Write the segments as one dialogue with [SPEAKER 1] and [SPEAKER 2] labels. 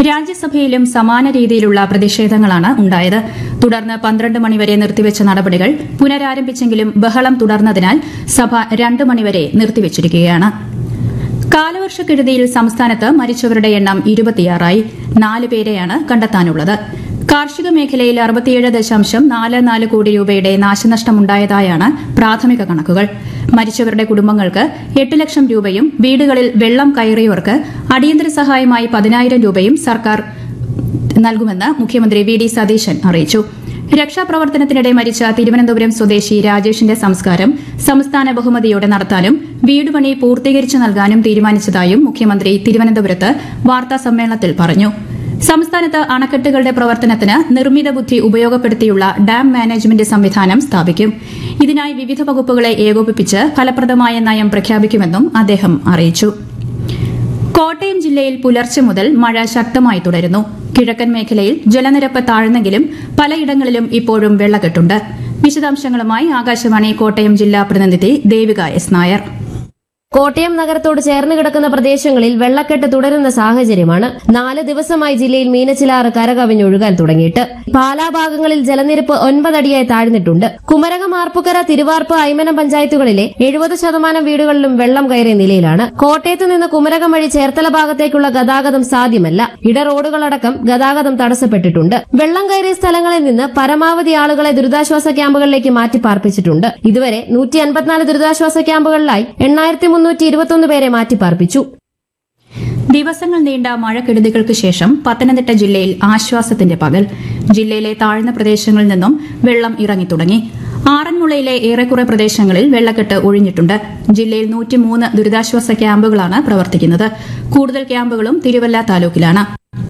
[SPEAKER 1] രാജ്യസഭയിലും സമാന രീതിയിലുള്ള പ്രതിഷേധങ്ങളാണ് ഉണ്ടായത് തുടർന്ന് പന്ത്രണ്ട് മണിവരെ നിർത്തിവെച്ച നടപടികൾ പുനരാരംഭിച്ചെങ്കിലും ബഹളം തുടർന്നതിനാൽ സഭ രണ്ട് മണിവരെ നിർത്തിവച്ചിരിക്കുകയാണ് കാലവർഷക്കെടുതിയിൽ സംസ്ഥാനത്ത് മരിച്ചവരുടെ എണ്ണം ഇരുപത്തിയാറായി നാല് പേരെയാണ് കണ്ടെത്താനുള്ളത് കാർഷിക മേഖലയിൽ അറുപത്തിയേഴ് ദശാംശം നാല് നാല് കോടി രൂപയുടെ നാശനഷ്ടമുണ്ടായതായാണ് പ്രാഥമിക കണക്കുകൾ മരിച്ചവരുടെ കുടുംബങ്ങൾക്ക് എട്ട് ലക്ഷം രൂപയും വീടുകളിൽ വെള്ളം കയറിയവർക്ക് അടിയന്തര സഹായമായി പതിനായിരം രൂപയും സർക്കാർ നൽകുമെന്ന് മുഖ്യമന്ത്രി വി ഡി സതീശൻ അറിയിച്ചു രക്ഷാപ്രവർത്തനത്തിനിടെ മരിച്ച തിരുവനന്തപുരം സ്വദേശി രാജേഷിന്റെ സംസ്കാരം സംസ്ഥാന ബഹുമതിയോടെ നടത്താനും വീടുപണി പൂർത്തീകരിച്ചു നൽകാനും തീരുമാനിച്ചതായും മുഖ്യമന്ത്രി തിരുവനന്തപുരത്ത് വാർത്താ സമ്മേളനത്തിൽ പറഞ്ഞു സംസ്ഥാനത്ത് അണക്കെട്ടുകളുടെ പ്രവർത്തനത്തിന് നിർമ്മിത ബുദ്ധി ഉപയോഗപ്പെടുത്തിയുള്ള ഡാം മാനേജ്മെന്റ് സംവിധാനം സ്ഥാപിക്കും ഇതിനായി വിവിധ വകുപ്പുകളെ ഏകോപിപ്പിച്ച് ഫലപ്രദമായ നയം പ്രഖ്യാപിക്കുമെന്നും അദ്ദേഹം അറിയിച്ചു കോട്ടയം ജില്ലയിൽ പുലർച്ചെ മുതൽ മഴ ശക്തമായി തുടരുന്നു കിഴക്കൻ മേഖലയിൽ ജലനിരപ്പ് താഴ്ന്നെങ്കിലും പലയിടങ്ങളിലും ഇപ്പോഴും വെള്ളക്കെട്ടുണ്ട് വിശദാംശങ്ങളുമായി ആകാശവാണി കോട്ടയം ജില്ലാ പ്രതിനിധി ദേവിക എസ് നായർ
[SPEAKER 2] കോട്ടയം നഗരത്തോട് ചേർന്ന് കിടക്കുന്ന പ്രദേശങ്ങളിൽ വെള്ളക്കെട്ട് തുടരുന്ന സാഹചര്യമാണ് നാല് ദിവസമായി ജില്ലയിൽ മീനച്ചിലാറ് കരകവിഞ്ഞൊഴുകാൻ തുടങ്ങിയിട്ട് പാലാ ഭാഗങ്ങളിൽ ജലനിരപ്പ് ഒൻപതടിയായി താഴ്ന്നിട്ടുണ്ട് കുമരകം ആർപ്പുക്കര തിരുവാർപ്പ് ഐമനം പഞ്ചായത്തുകളിലെ എഴുപത് ശതമാനം വീടുകളിലും വെള്ളം കയറിയ നിലയിലാണ് കോട്ടയത്ത് നിന്ന് കുമരകം വഴി ചേർത്തല ഭാഗത്തേക്കുള്ള ഗതാഗതം സാധ്യമല്ല ഇട റോഡുകളടക്കം ഗതാഗതം തടസ്സപ്പെട്ടിട്ടുണ്ട് വെള്ളം കയറിയ സ്ഥലങ്ങളിൽ നിന്ന് പരമാവധി ആളുകളെ ദുരിതാശ്വാസ ക്യാമ്പുകളിലേക്ക് മാറ്റി പാർപ്പിച്ചിട്ടുണ്ട് ഇതുവരെ നൂറ്റി അൻപത്തിനാല് ദുരിതാശ്വാസ ക്യാമ്പുകളിലായി എണ്ണായിരത്തി മുന്നൂറ്റി ഇരുപത്തൊന്ന് പേരെ മാറ്റി പാർപ്പിച്ചു
[SPEAKER 1] ദിവസങ്ങൾ നീണ്ട മഴക്കെടുതികൾക്ക് ശേഷം പത്തനംതിട്ട ജില്ലയിൽ ആശ്വാസത്തിന്റെ പകൽ ജില്ലയിലെ താഴ്ന്ന പ്രദേശങ്ങളിൽ നിന്നും വെള്ളം ഇറങ്ങിത്തുടങ്ങി ആറന്മുളയിലെ ഏറെക്കുറെ പ്രദേശങ്ങളിൽ വെള്ളക്കെട്ട് ഒഴിഞ്ഞിട്ടുണ്ട് ജില്ലയിൽ നൂറ്റിമൂന്ന് ദുരിതാശ്വാസ ക്യാമ്പുകളാണ് പ്രവർത്തിക്കുന്നത് കൂടുതൽ ക്യാമ്പുകളും തിരുവല്ല താലൂക്കിലാണ്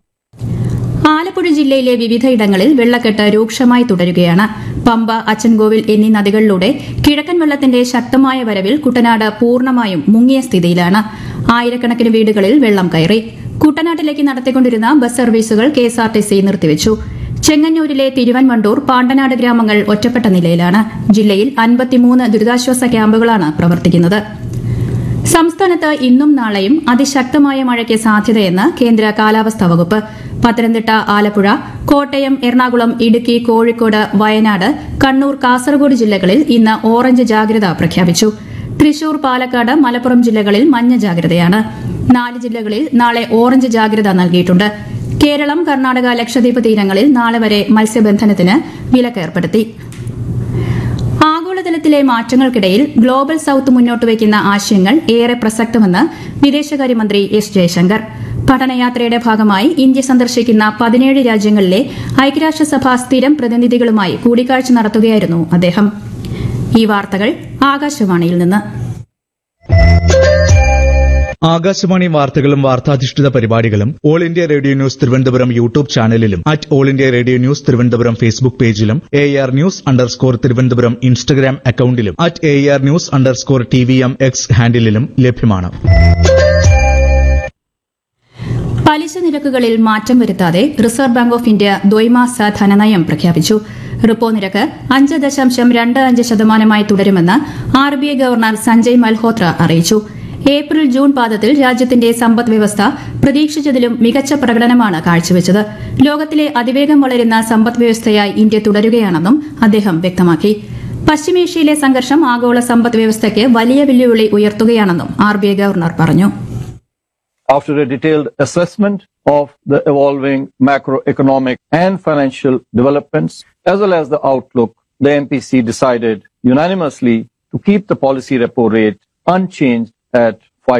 [SPEAKER 1] ആലപ്പുഴ ജില്ലയിലെ വിവിധയിടങ്ങളിൽ വെള്ളക്കെട്ട് രൂക്ഷമായി തുടരുകയാണ് പമ്പ അച്ചൻകോവിൽ എന്നീ നദികളിലൂടെ കിഴക്കൻ വെള്ളത്തിന്റെ ശക്തമായ വരവിൽ കുട്ടനാട് പൂർണ്ണമായും മുങ്ങിയ സ്ഥിതിയിലാണ് ആയിരക്കണക്കിന് വീടുകളിൽ വെള്ളം കയറി കുട്ടനാട്ടിലേക്ക് നടത്തിക്കൊണ്ടിരുന്ന ബസ് സർവീസുകൾ കെഎസ്ആർടിസി നിർത്തിവച്ചു ചെങ്ങന്നൂരിലെ തിരുവൻവണ്ടൂർ പാണ്ടനാട് ഗ്രാമങ്ങൾ ഒറ്റപ്പെട്ട നിലയിലാണ് ജില്ലയിൽ അൻപത്തിമൂന്ന് ദുരിതാശ്വാസ ക്യാമ്പുകളാണ് പ്രവർത്തിക്കുന്നത് സംസ്ഥാനത്ത് ഇന്നും നാളെയും അതിശക്തമായ മഴയ്ക്ക് സാധ്യതയെന്ന് കേന്ദ്ര കാലാവസ്ഥാ വകുപ്പ് പത്തനംതിട്ട ആലപ്പുഴ കോട്ടയം എറണാകുളം ഇടുക്കി കോഴിക്കോട് വയനാട് കണ്ണൂർ കാസർഗോഡ് ജില്ലകളിൽ ഇന്ന് ഓറഞ്ച് ജാഗ്രത പ്രഖ്യാപിച്ചു തൃശൂർ പാലക്കാട് മലപ്പുറം ജില്ലകളിൽ മഞ്ഞ ജാഗ്രതയാണ് നാല് ജില്ലകളിൽ നാളെ ഓറഞ്ച് ജാഗ്രത നൽകിയിട്ടുണ്ട് കേരളം കർണാടക ലക്ഷദ്വീപ് തീരങ്ങളിൽ നാളെ വരെ മത്സ്യബന്ധനത്തിന് വിലക്കേർപ്പെടുത്തി ആഗോളതലത്തിലെ മാറ്റങ്ങൾക്കിടയിൽ ഗ്ലോബൽ സൌത്ത് മുന്നോട്ട് വയ്ക്കുന്ന ആശയങ്ങൾ ഏറെ പ്രസക്തമെന്ന് വിദേശകാര്യമന്ത്രി എസ് ജയശങ്കർ പഠനയാത്രയുടെ ഭാഗമായി ഇന്ത്യ സന്ദർശിക്കുന്ന പതിനേഴ് രാജ്യങ്ങളിലെ ഐക്യരാഷ്ട്രസഭ സ്ഥിരം പ്രതിനിധികളുമായി കൂടിക്കാഴ്ച നടത്തുകയായിരുന്നു അദ്ദേഹം ഈ വാർത്തകൾ ആകാശവാണിയിൽ നിന്ന്
[SPEAKER 3] ആകാശവാണി വാർത്തകളും വാർത്താധിഷ്ഠിത പരിപാടികളും All India Radio news Thiruvananthapuram YouTube ചാനലിലും at All India Radio news Thiruvananthapuram Facebook പേജിലും A R news underscore Thiruvananthapuram Instagram അക്കൌണ്ടിലും at A R news underscore T V M X ഹാൻഡിലും ലഭ്യമാണ്
[SPEAKER 1] പലിശ നിരക്കുകളിൽ മാറ്റം വരുത്താതെ റിസർവ് ബാങ്ക് ഓഫ് ഇന്ത്യ ദ്വൈമാസ ധനനയം പ്രഖ്യാപിച്ചു റിപ്പോ നിരക്ക് അഞ്ച് ദശാംശം രണ്ട് അഞ്ച് ശതമാനമായി തുടരുമെന്ന് R B I governor Sanjay Malhotra അറിയിച്ചു ഏപ്രിൽ ജൂൺ പാദത്തിൽ രാജ്യത്തിന്റെ സമ്പദ് വ്യവസ്ഥ പ്രതീക്ഷിച്ചതിലും മികച്ച പ്രകടനമാണ് കാഴ്ചവെച്ചത് ലോകത്തിലെ അതിവേഗം വളരുന്ന സമ്പദ് വ്യവസ്ഥയായി ഇന്ത്യ തുടരുകയാണെന്നും അദ്ദേഹം വ്യക്തമാക്കി പശ്ചിമേഷ്യയിലെ സംഘർഷം ആഗോള സമ്പദ് വ്യവസ്ഥയ്ക്ക് വലിയ വെല്ലുവിളി ഉയർത്തുകയാണെന്നും ആർ ബി ഐ ഗവർണർ പറഞ്ഞു
[SPEAKER 4] after a detailed assessment of the evolving macroeconomic and financial developments, as well as the outlook, the MPC decided unanimously to keep the policy repo rate unchanged at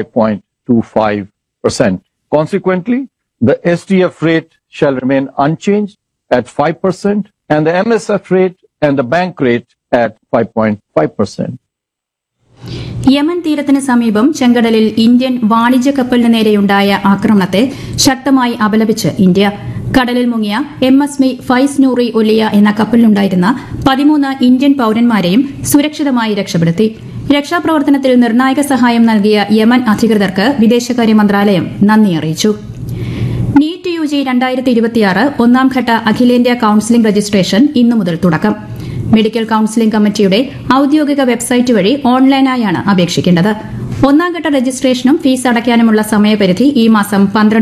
[SPEAKER 4] 5.25%. Consequently, the SDF rate shall remain unchanged at 5% and the MSF rate and the bank rate at 5.5%.
[SPEAKER 1] Yemen തീരത്തിന് സമീപം ചെങ്കടലിൽ Indian വാണിജ്യ കപ്പലിന് നേരെയുണ്ടായ ആക്രമണത്തെ ശക്തമായി അപലപിച്ച് India കടലിൽ മുങ്ങിയ എം എസ് മി ഫൈസ് നൂറി ഒലിയ എന്ന കപ്പലിലുണ്ടായിരുന്ന പതിമൂന്ന് ഇന്ത്യൻ പൌരന്മാരെയും സുരക്ഷിതമായി രക്ഷപ്പെടുത്തി രക്ഷാപ്രവർത്തനത്തിൽ നിർണായക സഹായം നൽകിയ യമൻ അധികൃതർക്ക് വിദേശകാര്യ മന്ത്രാലയം നന്ദി അറിയിച്ചു നീറ്റ് യു ജി രണ്ടായിരത്തി ഇരുപത്തിയാറ് ഒന്നാം ഘട്ട അഖിലേന്ത്യാ കൌൺസിലിംഗ് രജിസ്ട്രേഷൻ ഇന്നു മുതൽ തുടക്കം മെഡിക്കൽ കൌൺസിലിംഗ് കമ്മിറ്റിയുടെ ഔദ്യോഗിക വെബ്സൈറ്റ് വഴി ഓൺലൈനായാണ് അപേക്ഷിക്കേണ്ടത് ഒന്നാം ഘട്ട രജിസ്ട്രേഷനും ഫീസ് അടയ്ക്കാനുമുള്ള സമയപരിധി ഈ മാസം പന്ത്രണ്ട്